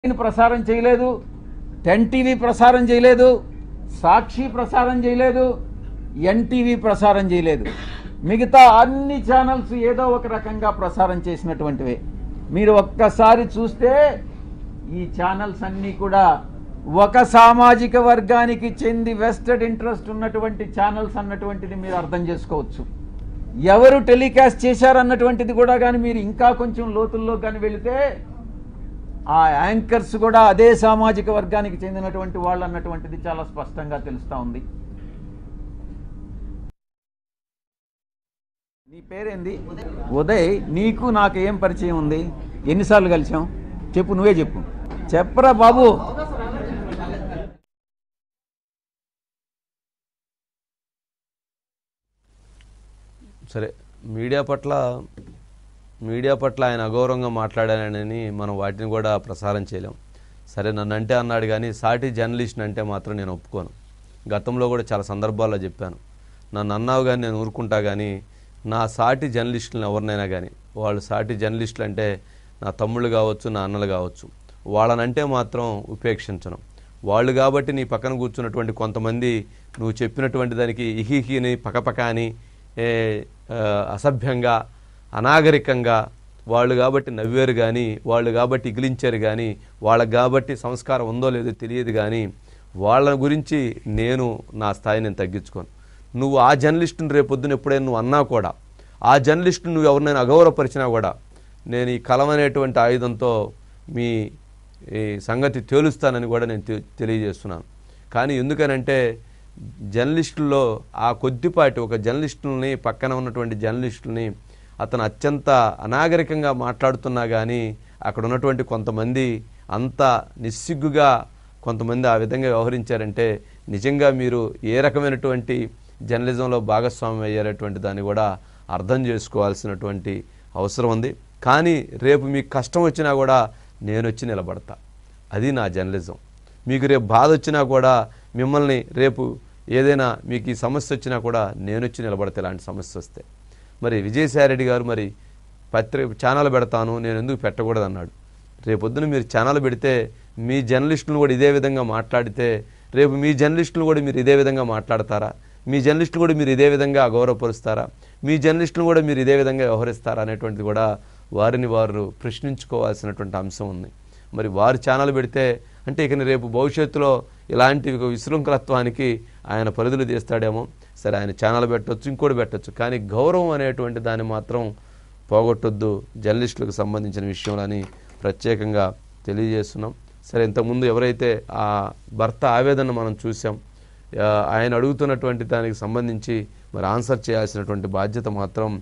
నేను ప్రసారం చేయలేదు టెన్ టీవీ ప్రసారం చేయలేదు సాక్షి ప్రసారం చేయలేదు ఎన్టీవీ ప్రసారం చేయలేదు మిగతా అన్ని ఛానల్స్ ఏదో ఒక రకంగా ప్రసారం చేసినటువంటివే మీరు ఒక్కసారి చూస్తే ఈ ఛానల్స్ అన్నీ కూడా ఒక సామాజిక వర్గానికి చెంది వెస్టెడ్ ఇంట్రెస్ట్ ఉన్నటువంటి ఛానల్స్ అన్నటువంటిది మీరు అర్థం చేసుకోవచ్చు ఎవరు టెలికాస్ట్ చేశారన్నటువంటిది కూడా కానీ మీరు ఇంకా కొంచెం లోతుల్లో కానీ వెళితే ఆ యాంకర్స్ కూడా అదే సామాజిక వర్గానికి చెందినటువంటి వాళ్ళు అన్నటువంటిది చాలా స్పష్టంగా తెలుస్తా ఉంది నీ పేరేంది ఉదయ్ నీకు నాకు ఏం పరిచయం ఉంది ఎన్నిసార్లు కలిసాం చెప్పు నువ్వే చెప్పు చెప్పరా బాబు సరే మీడియా పట్ల మీడియా పట్ల ఆయన అగౌరవంగా మాట్లాడానని మనం వాటిని కూడా ప్రసారం చేయలేం సరే నన్ను అంటే అన్నాడు కానీ సాటి జర్నలిస్ట్ అంటే మాత్రం నేను ఒప్పుకోను గతంలో కూడా చాలా సందర్భాల్లో చెప్పాను నన్ను అన్నావు కానీ నేను ఊరుకుంటా కానీ నా సాటి జర్నలిస్టులను ఎవరినైనా కానీ వాళ్ళు సాటి జర్నలిస్టులు అంటే నా తమ్ముళ్ళు కావచ్చు నా అన్నలు కావచ్చు వాళ్ళనంటే మాత్రం ఉపేక్షించను వాళ్ళు కాబట్టి నీ పక్కన కూర్చున్నటువంటి కొంతమంది నువ్వు చెప్పినటువంటి దానికి ఇహిహిని పకపక అని ఏ, ఆ, అసభ్యంగా అనాగరికంగా వాళ్ళు కాబట్టి నవ్వారు కానీ వాళ్ళు కాబట్టి ఇగిలించారు కానీ వాళ్ళకి కాబట్టి సంస్కారం ఉందో లేదో తెలియదు కానీ వాళ్ళ గురించి నేను నా స్థాయి నేను తగ్గించుకోను నువ్వు ఆ జర్నలిస్టుని రేపొద్దున ఎప్పుడైనా నువ్వు అన్నా కూడా ఆ జర్నలిస్టుని నువ్వు ఎవరినైనా అగౌరవపరిచినా కూడా నేను ఈ కలం అనేటువంటి ఆయుధంతో మీ ఈ సంగతి తేలుస్తానని కూడా నేను తె- తెలియజేస్తున్నాను కానీ ఎందుకనంటే జర్నలిస్టుల్లో ఆ కొద్దిపాటి ఒక జర్నలిస్టులని పక్కన ఉన్నటువంటి జర్నలిస్టులని అతను అత్యంత అనాగరికంగా మాట్లాడుతున్నా కానీ అక్కడ ఉన్నటువంటి కొంతమంది అంత నిస్సిగ్గుగా కొంతమంది ఆ విధంగా వ్యవహరించారంటే నిజంగా మీరు ఏ రకమైనటువంటి జర్నలిజంలో భాగస్వామ్యం అయ్యేటటువంటి దాన్ని కూడా అర్థం చేసుకోవాల్సినటువంటి అవసరం ఉంది కానీ రేపు మీకు కష్టం వచ్చినా కూడా నేను వచ్చి నిలబడతా అది నా జర్నలిజం మీకు రేపు బాధ వచ్చినా కూడా మిమ్మల్ని రేపు ఏదైనా మీకు ఈ సమస్య వచ్చినా కూడా నేను వచ్చి నిలబడతా ఇలాంటి సమస్య వస్తే మరి విజయసాయిరెడ్డి గారు మరి పత్రిక ఛానల్ పెడతాను నేను ఎందుకు పెట్టకూడదు అన్నాడు రేపొద్దున మీరు ఛానల్ పెడితే మీ జర్నలిస్టులను కూడా ఇదే విధంగా మాట్లాడితే రేపు మీ జర్నలిస్టులు కూడా మీరు ఇదే విధంగా మాట్లాడతారా మీ జర్నలిస్టులు కూడా మీరు ఇదే విధంగా అగౌరవపరుస్తారా మీ జర్నలిస్టులు కూడా మీరు ఇదే విధంగా వ్యవహరిస్తారా అనేటువంటిది కూడా వారిని వారు ప్రశ్నించుకోవాల్సినటువంటి అంశం ఉంది మరి వారు ఛానల్ పెడితే అంటే ఇక రేపు భవిష్యత్తులో ఇలాంటి ఒక విశృంఖలత్వానికి ఆయన పరిధులు తీస్తాడేమో సరే ఆయన ఛానల్ పెట్టొచ్చు ఇంకోటి పెట్టొచ్చు కానీ గౌరవం అనేటువంటి దాన్ని మాత్రం పోగొట్టొద్దు జర్నలిస్టులకు సంబంధించిన విషయంలో అని ప్రత్యేకంగా తెలియజేస్తున్నాం సరే ఇంతకుముందు ఎవరైతే ఆ భర్త ఆవేదన మనం చూసాం ఆ, ఆయన అడుగుతున్నటువంటి దానికి సంబంధించి మరి ఆన్సర్ చేయాల్సినటువంటి బాధ్యత మాత్రం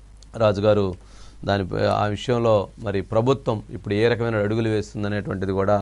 రాజుగారు దాని ఆ విషయంలో మరి ప్రభుత్వం ఇప్పుడు ఏ రకమైన అడుగులు వేస్తుందనేటువంటిది కూడా